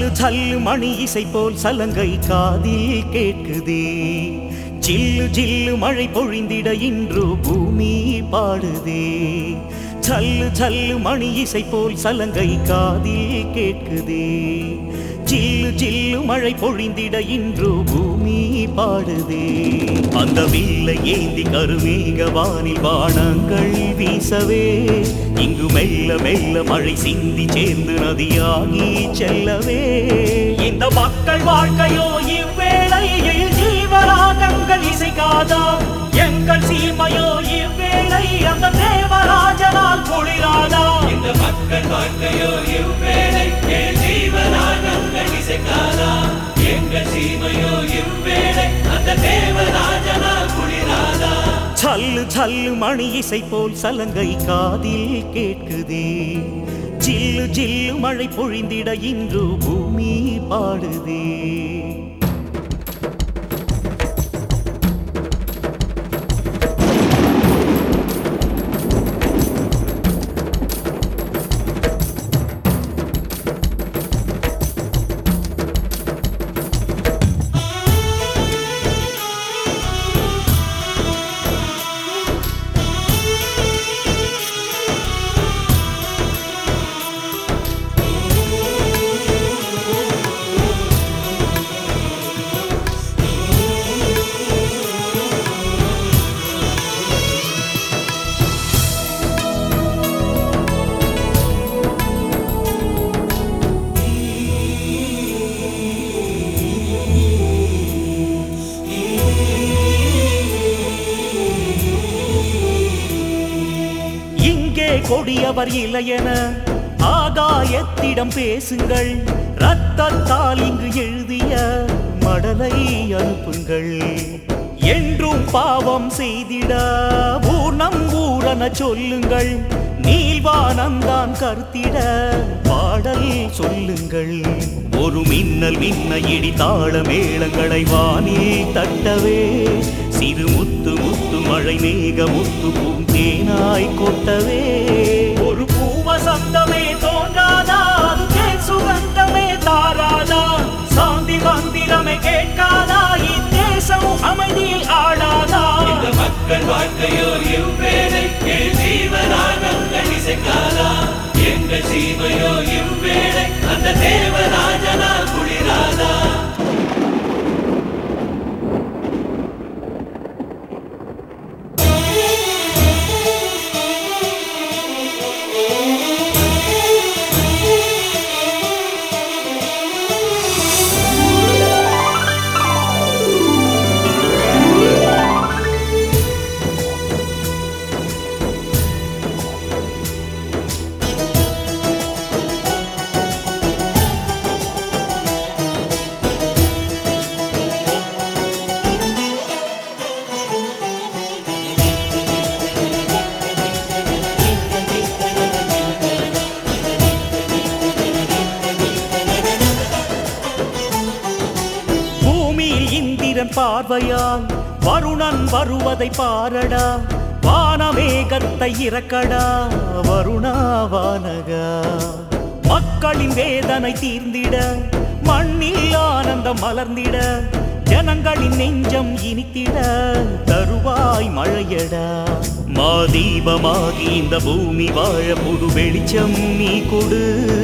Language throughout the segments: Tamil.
சல்லு மணி இசை போல் சலங்கை காதில் கேட்குதே ஜில்லு ஜில்லு மழை பொழிந்திட இன்று பூமி பாடுதே சல்லு சல்லு மணி இசை போல் சலங்கை காதில் கேட்குதே ஜில்லு ஜில்லு மழை பொழிந்திட இன்று பூமி பாடுதே அந்த வில்லை ஏந்தி கருமேக வானில் வானங்கள் வீசவே இங்கு மெல்ல மெல்ல மழை சிந்தி சேர்ந்து நதியாகி செல்லவே இந்த மக்கள் வாழ்க்கையோ இவ்வேளையில் ஜீவராகங்கள் இசைக்காதா எங்கள் சீமையோ இவ்வேளை அந்த தேவராஜனால் குளிராதா இந்த மக்கள் வாழ்க்கையோ இவ்வேளை என் ஜீவனாகங்கள் இசைக்காதா எங்கள் சீமையோ இவ்வேளை அந்த தேவராஜனால் குளிராதா சல்லு சல்லு மணி இசை போல் சலங்கை காதில் கேட்குதே ஜில்லு ஜில்லு மழை பொழிந்திட இன்று பூமி பாடுதே இங்கே கொடியவர் இளையன ஆகாயத்திடம் பேசுங்கள் ரத்தத்தால் இங்கு எழுதிய மடலை அனுப்புங்கள் என்றும் பாவம் செய்திட ஊனம் ஊரன சொல்லுங்கள் நீல்வானந்தான் கருத்திட பாடல் சொல்லுங்கள் ஒரு மின்னல் மின்ன இடி தாள மேளங்களை வானில் தட்டவே சிறு முத்து முத்து மழை மேக முத்து பூந்தேனாய் கொட்டவே ஒரு பூவசந்தமே தோன்றாதா அது தேன் சுகந்தமே தாராதா சாந்தி மந்திரமே கேட்காதா இத்தேசம் அமைதியில் ஆடாதா இந்த மக்கள் வாழ்க்கையோ இவ்வேளை என் ஜீவனாகங்கள் இசைக்காதா எங்கள் சீமையோ இவ்வேளை அந்த தேவராஜனால் குளிராதா பூமியில் இந்திரன் பார்வையால் வருணன் வருவதை பாரடா வானமேகத்தை இறக்கடா வருணா வானகா மக்களின் வேதனை தீர்ந்திட மண்ணில் ஆனந்தம் மலர்ந்திட ஜனங்களின் நெஞ்சம் இனித்திட தருவாய் மழையடா மாதீபமாகி இந்த பூமி வாழ புது வெளிச்சம் நீ கொடு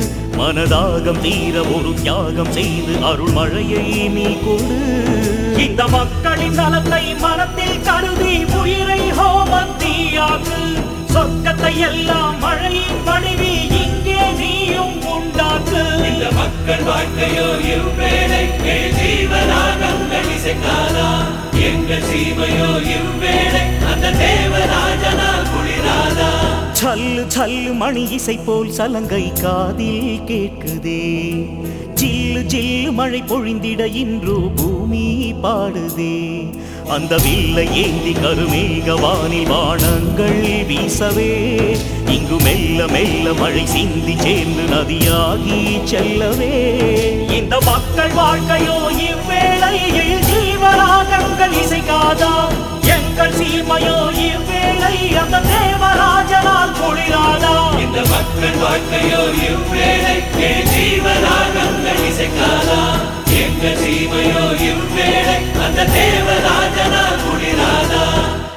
மனதாகம் தீர ஒரு தியாகம் செய்து அருள் மழையை நீ கொடு இந்த மக்களின் நலத்தை மனத்தில் கருதி உயிரை ஹோமத்தீயாக்கு சொர்க்கத்தை எல்லாம் மழையின் வடிவி இங்கே நீயும் உண்டாக்கு இந்த மக்கள் வாழ்க்கையோ இவ்வேளை என் ஜீவனாகங்கள் இசைக்காதா எங்கள் சீமையோ இவ்வேளை அந்த தேவராஜனால் குளிராதா சல்லு சல்லு மணி இசை போல் சலங்கை காதில் கேட்குதே ஜில்லு ஜில்லு மழை பொழிந்திட இன்று பூமி பாடுதே அந்த வில்லை ஏந்தி கருமேக வானில் வானங்கள் வீசவே இங்கு மெல்ல மெல்ல மழை சிந்தி சேர்ந்து நதியாகி செல்லவே இந்த மக்கள் வாழ்க்கையோ இவ்வேளையில் ஜீவராகங்கள் இசைக்காதா எங்கள் சீமையோ இவ்வேளை அந்த தேவராஜனால் குளிராதா இந்த மக்கள் வாழ்க்கையோ இவ்வேளை என் ஜீவராகங்கள் இசைக்காதா எங்கள் சீமையோ இவ்வேளை அந்த தேவராஜனால் குளிராதா